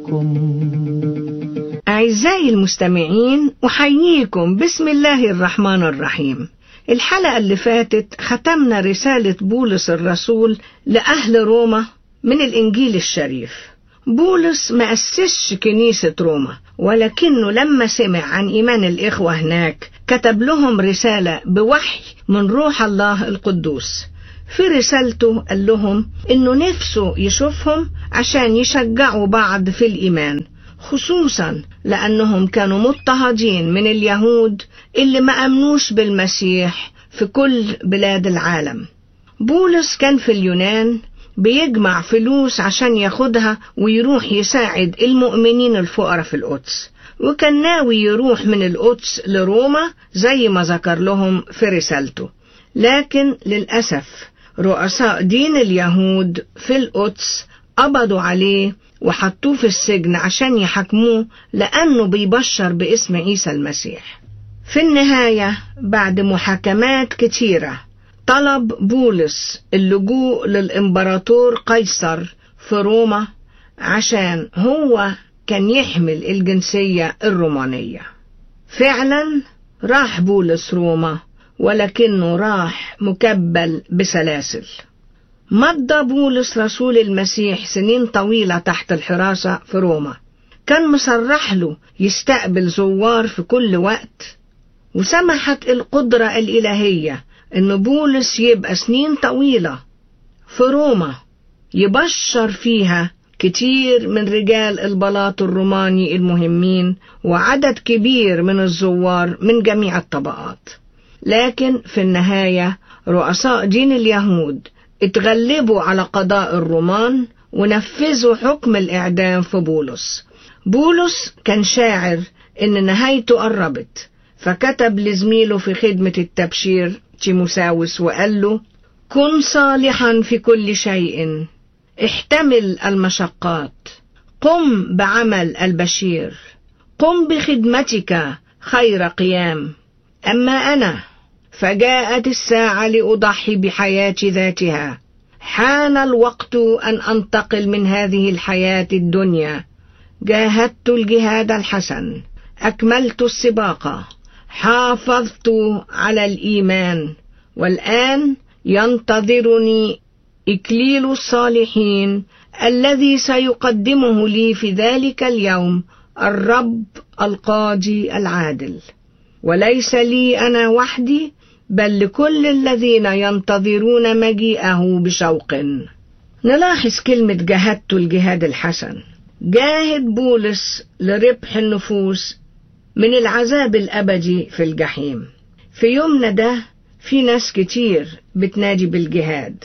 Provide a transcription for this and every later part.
أعزائي المستمعين أحييكم بسم الله الرحمن الرحيم الحلقة اللي فاتت ختمنا رسالة بولس الرسول لأهل روما من الإنجيل الشريف بولس ما أسسش كنيسة روما ولكنه لما سمع عن إيمان الإخوة هناك كتب لهم رسالة بوحي من روح الله القدوس في رسالته قال لهم إنه نفسه يشوفهم عشان يشجعوا بعض في الإيمان خصوصا لأنهم كانوا مضطهدين من اليهود اللي ما أمنوش بالمسيح في كل بلاد العالم بولس كان في اليونان بيجمع فلوس عشان ياخدها ويروح يساعد المؤمنين الفقراء في القدس وكان ناوي يروح من القدس لروما زي ما ذكر لهم في رسالته لكن للأسف رؤساء دين اليهود في القدس قبضوا عليه وحطوه في السجن عشان يحاكموه لأنه بيبشر باسم عيسى المسيح في النهاية بعد محاكمات كتيرة طلب بولس اللجوء للإمبراطور قيصر في روما عشان هو كان يحمل الجنسية الرومانية فعلا راح بولس روما ولكنه راح مكبل بسلاسل مضى بولس رسول المسيح سنين طويلة تحت الحراسة في روما كان مصرح له يستقبل زوار في كل وقت وسمحت القدرة الإلهية إن بولس يبقى سنين طويلة في روما يبشر فيها كتير من رجال البلاط الروماني المهمين وعدد كبير من الزوار من جميع الطبقات لكن في النهاية رؤساء دين اليهود اتغلبوا على قضاء الرومان ونفذوا حكم الإعدام في بولس بولس كان شاعر إن نهايته قربت فكتب لزميله في خدمة التبشير تيموساوس وقال له كن صالحا في كل شيء احتمل المشقات قم بعمل البشير قم بخدمتك خير قيام أما أنا فجاءت الساعة لأضحي بحياتي ذاتها حان الوقت أن أنتقل من هذه الحياة الدنيا جاهدت الجهاد الحسن أكملت السباقة حافظت على الإيمان والآن ينتظرني إكليل الصالحين الذي سيقدمه لي في ذلك اليوم الرب القاضي العادل وليس لي أنا وحدي بل لكل الذين ينتظرون مجيئه بشوق نلاحظ كلمة جاهدت الجهاد الحسن جاهد بولس لربح النفوس من العذاب الأبدي في الجحيم في يومنا ده في ناس كتير بتنادي بالجهاد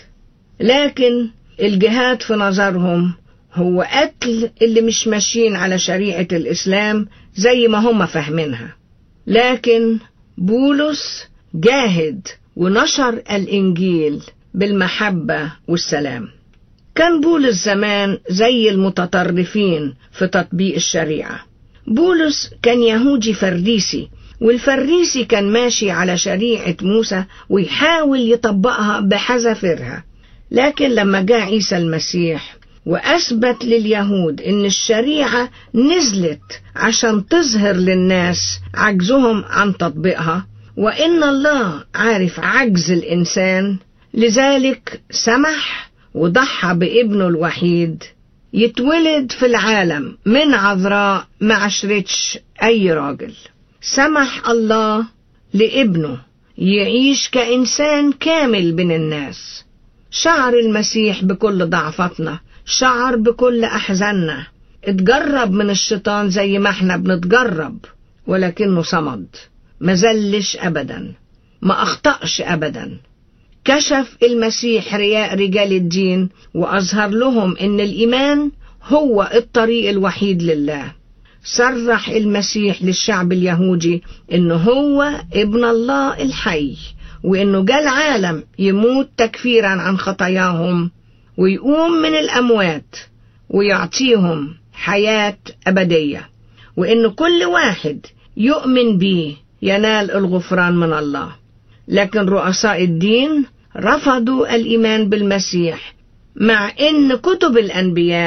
لكن الجهاد في نظرهم هو قتل اللي مش ماشيين على شريعة الإسلام زي ما هم فاهمينها لكن بولس جاهد ونشر الإنجيل بالمحبة والسلام كان بولس زمان زي المتطرفين في تطبيق الشريعة بولس كان يهودي فرديسي والفريسي كان ماشي على شريعة موسى ويحاول يطبقها بحذافيرها لكن لما جاء عيسى المسيح وأثبت لليهود إن الشريعة نزلت عشان تظهر للناس عجزهم عن تطبيقها وإن الله عارف عجز الإنسان لذلك سمح وضحى بابنه الوحيد يتولد في العالم من عذراء ما عشرتش أي راجل سمح الله لابنه يعيش كإنسان كامل بين الناس شعر المسيح بكل ضعفتنا شعر بكل أحزاننا اتجرب من الشيطان زي ما احنا بنتجرب ولكنه صمد ما زلش أبدا ما أخطأش أبدا كشف المسيح رياء رجال الدين وأظهر لهم إن الإيمان هو الطريق الوحيد لله صرح المسيح للشعب اليهودي إنه هو ابن الله الحي وإنه جاء العالم يموت تكفيرا عن خطاياهم ويقوم من الأموات ويعطيهم حياة أبدية وإن كل واحد يؤمن به ينال الغفران من الله لكن رؤساء الدين رفضوا الإيمان بالمسيح مع إن كتب الأنبياء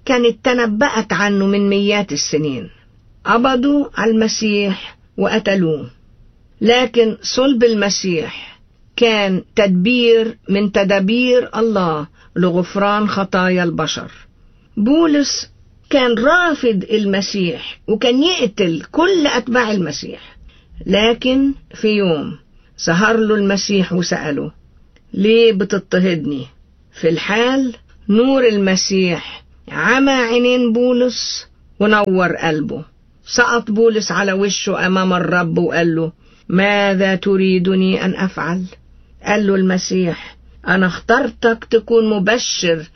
كانت تنبأت عنه من مئات السنين قبضوا على المسيح وقتلوه لكن صلب المسيح كان تدبير من تدابير الله لغفران خطايا البشر بولس كان رافض المسيح وكان يقتل كل أتباع المسيح لكن في يوم ظهر له المسيح وسأله ليه بتضطهدني في الحال نور المسيح عمى عينين بولس ونور قلبه سقط بولس على وشه أمام الرب وقال له ماذا تريدني أن أفعل قال له المسيح أنا اخترتك تكون مبشر